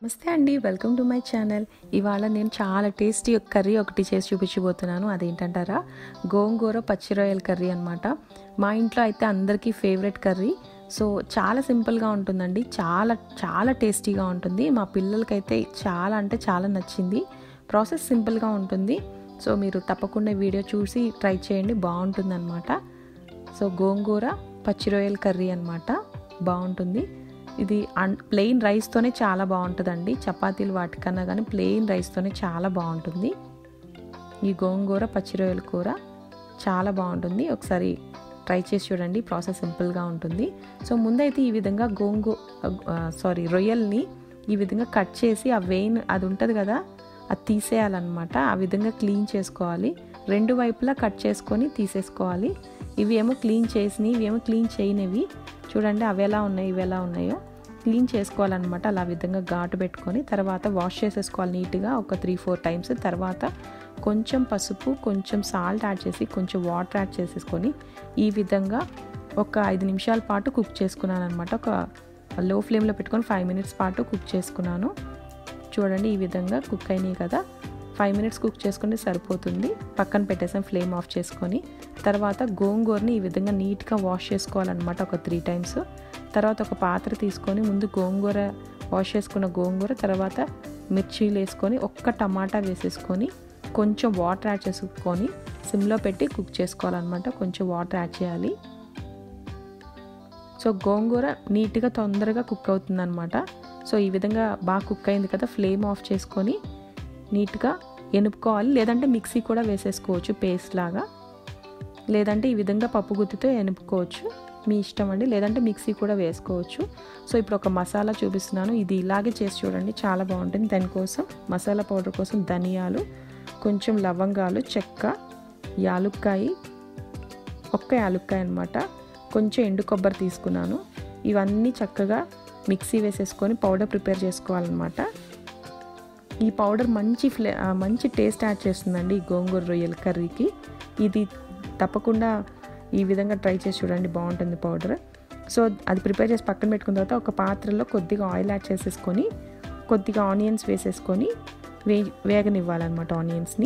నమస్తే అండి welcome to my channel ఇవాళ నేను చాలా టేస్టీ కర్రీ ఒకటి చేసి చూపించబోతున్నాను అదేంటంటారా గోంగూర పచ్చి రొయ్యల కర్రీ అనమాట మా ఇంట్లో అయితే అందరికీ ఫేవరెట్ కర్రీ సో చాలా సింపుల్గా ఉంటుందండి చాలా చాలా టేస్టీగా ఉంటుంది మా పిల్లలకైతే చాలా అంటే చాలా నచ్చింది ప్రాసెస్ సింపుల్గా ఉంటుంది సో మీరు తప్పకుండా వీడియో చూసి ట్రై చేయండి బాగుంటుంది అనమాట సో గోంగూర పచ్చి రొయ్యల కర్రీ అనమాట బాగుంటుంది ఇది అన్ ప్లెయిన్ రైస్తోనే చాలా బాగుంటుందండి చపాతీలు వాటికన్నా కానీ ప్లెయిన్ రైస్తోనే చాలా బాగుంటుంది ఈ గోంగూర పచ్చి రొయ్యల కూర చాలా బాగుంటుంది ఒకసారి ట్రై చేసి చూడండి ప్రాసెస్ సింపుల్గా ఉంటుంది సో ముందైతే ఈ విధంగా గోంగూ సారీ రొయ్యల్ని ఈ విధంగా కట్ చేసి ఆ వెయిన్ అది ఉంటుంది కదా అది తీసేయాలన్నమాట ఆ విధంగా క్లీన్ చేసుకోవాలి రెండు వైపులా కట్ చేసుకొని తీసేసుకోవాలి ఇవి ఏమో క్లీన్ చేసినవి ఇవి ఏమో క్లీన్ చేయనివి చూడండి అవి ఎలా ఉన్నాయి ఇవి ఎలా ఉన్నాయో క్లీన్ చేసుకోవాలన్నమాట అలా విధంగా ఘాటు పెట్టుకొని తర్వాత వాష్ చేసేసుకోవాలి నీట్గా ఒక త్రీ ఫోర్ టైమ్స్ తర్వాత కొంచెం పసుపు కొంచెం సాల్ట్ యాడ్ చేసి కొంచెం వాటర్ యాడ్ చేసేసుకొని ఈ విధంగా ఒక ఐదు నిమిషాల పాటు కుక్ చేసుకున్నాను అనమాట ఒక లో ఫ్లేమ్లో పెట్టుకొని ఫైవ్ మినిట్స్ పాటు కుక్ చేసుకున్నాను చూడండి ఈ విధంగా కుక్ అయినాయి కదా ఫైవ్ మినిట్స్ కుక్ చేసుకుంటే సరిపోతుంది పక్కన పెట్టేసాం ఫ్లేమ్ ఆఫ్ చేసుకొని తర్వాత గోంగూరని ఈ విధంగా నీట్గా వాష్ చేసుకోవాలన్నమాట ఒక త్రీ టైమ్స్ తర్వాత ఒక పాత్ర తీసుకొని ముందు గోంగూర వాష్ చేసుకున్న గోంగూర తర్వాత మిర్చీలు వేసుకొని ఒక్క టమాటా వేసేసుకొని కొంచెం వాటర్ యాడ్ చేసుకొని సిమ్లో పెట్టి కుక్ చేసుకోవాలన్నమాట కొంచెం వాటర్ యాడ్ చేయాలి సో గోంగూర నీట్గా తొందరగా కుక్ అవుతుందన్నమాట సో ఈ విధంగా బాగా కుక్ అయింది కదా ఫ్లేమ్ ఆఫ్ చేసుకొని నీట్గా ఎనుపుకోవాలి లేదంటే మిక్సీ కూడా వేసేసుకోవచ్చు పేస్ట్ లాగా లేదంటే ఈ విధంగా పప్పు గుత్తితో ఎనుపుకోవచ్చు మీ ఇష్టం అండి లేదంటే మిక్సీ కూడా వేసుకోవచ్చు సో ఇప్పుడు ఒక మసాలా చూపిస్తున్నాను ఇది ఇలాగే చేసి చూడండి చాలా బాగుంటుంది దానికోసం మసాలా పౌడర్ కోసం ధనియాలు కొంచెం లవంగాలు చెక్క యాలుక్కాయి ఒక్క యాలుక్కాయ అనమాట కొంచెం ఎండు కొబ్బరి తీసుకున్నాను ఇవన్నీ చక్కగా మిక్సీ వేసేసుకొని పౌడర్ ప్రిపేర్ చేసుకోవాలన్నమాట ఈ పౌడర్ మంచి ఫ్లే మంచి టేస్ట్ యాడ్ చేస్తుందండి ఈ గోంగూర రొయ్యల కర్రీకి ఇది తప్పకుండా ఈ విధంగా ట్రై చేసి చూడండి బాగుంటుంది పౌడర్ సో అది ప్రిపేర్ చేసి పక్కన పెట్టుకున్న తర్వాత ఒక పాత్రలో కొద్దిగా ఆయిల్ యాడ్ చేసేసుకొని కొద్దిగా ఆనియన్స్ వేసేసుకొని వే వేగనివ్వాలన్నమాట ఆనియన్స్ని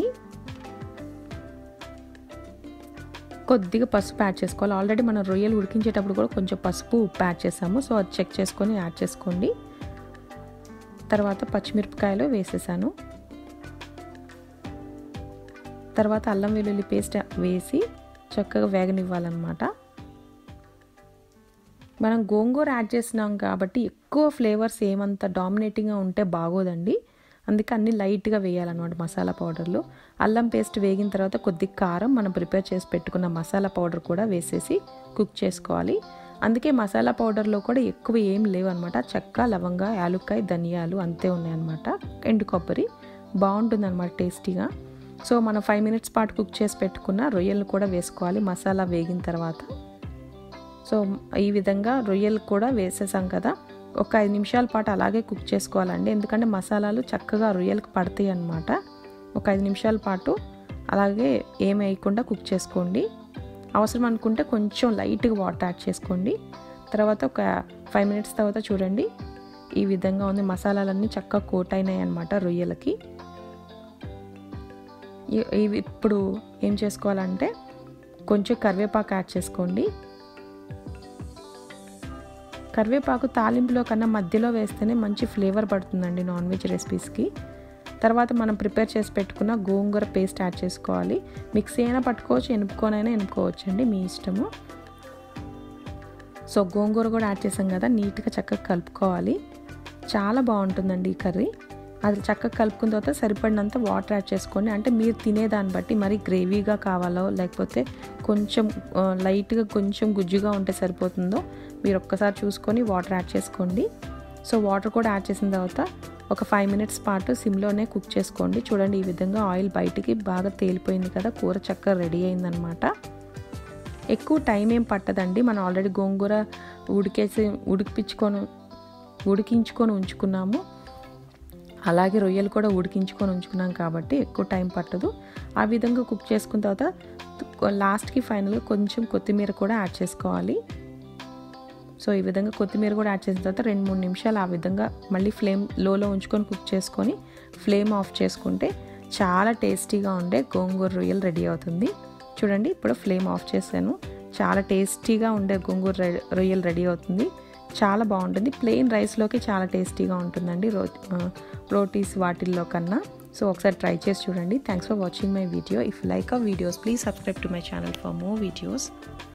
కొద్దిగా పసుపు యాడ్ చేసుకోవాలి ఆల్రెడీ మనం రొయ్యలు ఉడికించేటప్పుడు కూడా కొంచెం పసుపు ఉప్పు యాడ్ చేసాము సో అది చెక్ చేసుకొని యాడ్ చేసుకోండి తర్వాత పచ్చిమిరపకాయలు వేసేసాను తర్వాత అల్లం వెల్లుల్లి పేస్ట్ వేసి చక్కగా వేగనివ్వాలన్నమాట మనం గోంగూర యాడ్ చేసినాం కాబట్టి ఎక్కువ ఫ్లేవర్స్ ఏమంత డామినేటింగ్గా ఉంటే బాగోదండి అందుకే అన్ని లైట్గా వేయాలన్నమాట మసాలా పౌడర్లు అల్లం పేస్ట్ వేగిన తర్వాత కొద్ది కారం మనం ప్రిపేర్ చేసి పెట్టుకున్న మసాలా పౌడర్ కూడా వేసేసి కుక్ చేసుకోవాలి అందుకే మసాలా పౌడర్లో కూడా ఎక్కువ ఏం లేవు అనమాట చెక్క లవంగ యాలుక్కాయ ధనియాలు అంతే ఉన్నాయన్నమాట ఎండు కొబ్బరి బాగుంటుంది అనమాట టేస్టీగా సో మనం ఫైవ్ మినిట్స్ పాటు కుక్ చేసి పెట్టుకున్న రొయ్యలు కూడా వేసుకోవాలి మసాలా వేగిన తర్వాత సో ఈ విధంగా రొయ్యలు కూడా వేసేసాం కదా ఒక ఐదు నిమిషాల పాటు అలాగే కుక్ చేసుకోవాలండి ఎందుకంటే మసాలాలు చక్కగా రొయ్యలకు పడతాయి అన్నమాట ఒక ఐదు నిమిషాల పాటు అలాగే ఏమి వేయకుండా కుక్ చేసుకోండి అవసరం అనుకుంటే కొంచెం లైట్గా వాటర్ యాడ్ చేసుకోండి తర్వాత ఒక ఫైవ్ మినిట్స్ తర్వాత చూడండి ఈ విధంగా ఉంది మసాలాలన్నీ చక్కగా కోట్ అయినాయి అనమాట రొయ్యలకి ఇవి ఇప్పుడు ఏం చేసుకోవాలంటే కొంచెం కరివేపాకు యాడ్ చేసుకోండి కరివేపాకు తాలింపులో కన్నా మధ్యలో వేస్తేనే మంచి ఫ్లేవర్ పడుతుందండి నాన్ వెజ్ రెసిపీస్కి తర్వాత మనం ప్రిపేర్ చేసి పెట్టుకున్న గోంగూర పేస్ట్ యాడ్ చేసుకోవాలి మిక్సీ అయినా పట్టుకోవచ్చు ఎనుపుకొనైనా ఎనుపుకోవచ్చు అండి మీ ఇష్టము సో గోంగూర కూడా యాడ్ చేసాం కదా నీట్గా చక్కగా కలుపుకోవాలి చాలా బాగుంటుందండి ఈ కర్రీ అది చక్కగా కలుపుకున్న తర్వాత సరిపడినంత వాటర్ యాడ్ చేసుకోండి అంటే మీరు తినేదాన్ని బట్టి మరి గ్రేవీగా కావాలో లేకపోతే కొంచెం లైట్గా కొంచెం గుజ్జుగా ఉంటే సరిపోతుందో మీరు ఒక్కసారి చూసుకొని వాటర్ యాడ్ చేసుకోండి సో వాటర్ కూడా యాడ్ చేసిన తర్వాత ఒక ఫైవ్ మినిట్స్ పాటు సిమ్లోనే కుక్ చేసుకోండి చూడండి ఈ విధంగా ఆయిల్ బయటికి బాగా తేలిపోయింది కదా కూర చక్కగా రెడీ అయిందనమాట ఎక్కువ టైం ఏం పట్టదండి మనం ఆల్రెడీ గోంగూర ఉడికేసి ఉడికిపించుకొని ఉడికించుకొని ఉంచుకున్నాము అలాగే రొయ్యలు కూడా ఉడికించుకొని ఉంచుకున్నాం కాబట్టి ఎక్కువ టైం పట్టదు ఆ విధంగా కుక్ చేసుకున్న తర్వాత లాస్ట్కి ఫైనల్గా కొంచెం కొత్తిమీర కూడా యాడ్ చేసుకోవాలి సో ఈ విధంగా కొత్తిమీర కూడా యాడ్ చేసిన తర్వాత రెండు మూడు నిమిషాలు ఆ విధంగా మళ్ళీ ఫ్లేమ్ లోలో ఉంచుకొని కుక్ చేసుకొని ఫ్లేమ్ ఆఫ్ చేసుకుంటే చాలా టేస్టీగా ఉండే గోంగూర రొయ్యలు రెడీ అవుతుంది చూడండి ఇప్పుడు ఫ్లేమ్ ఆఫ్ చేశాను చాలా టేస్టీగా ఉండే గోంగూర రొయ్యలు రెడీ అవుతుంది చాలా బాగుంటుంది ప్లెయిన్ రైస్లోకి చాలా టేస్టీగా ఉంటుందండి రో రోటీస్ వాటిల్లో కన్నా సో ఒకసారి ట్రై చేసి చూడండి thanks for watching my video if like a videos please subscribe to my channel for more videos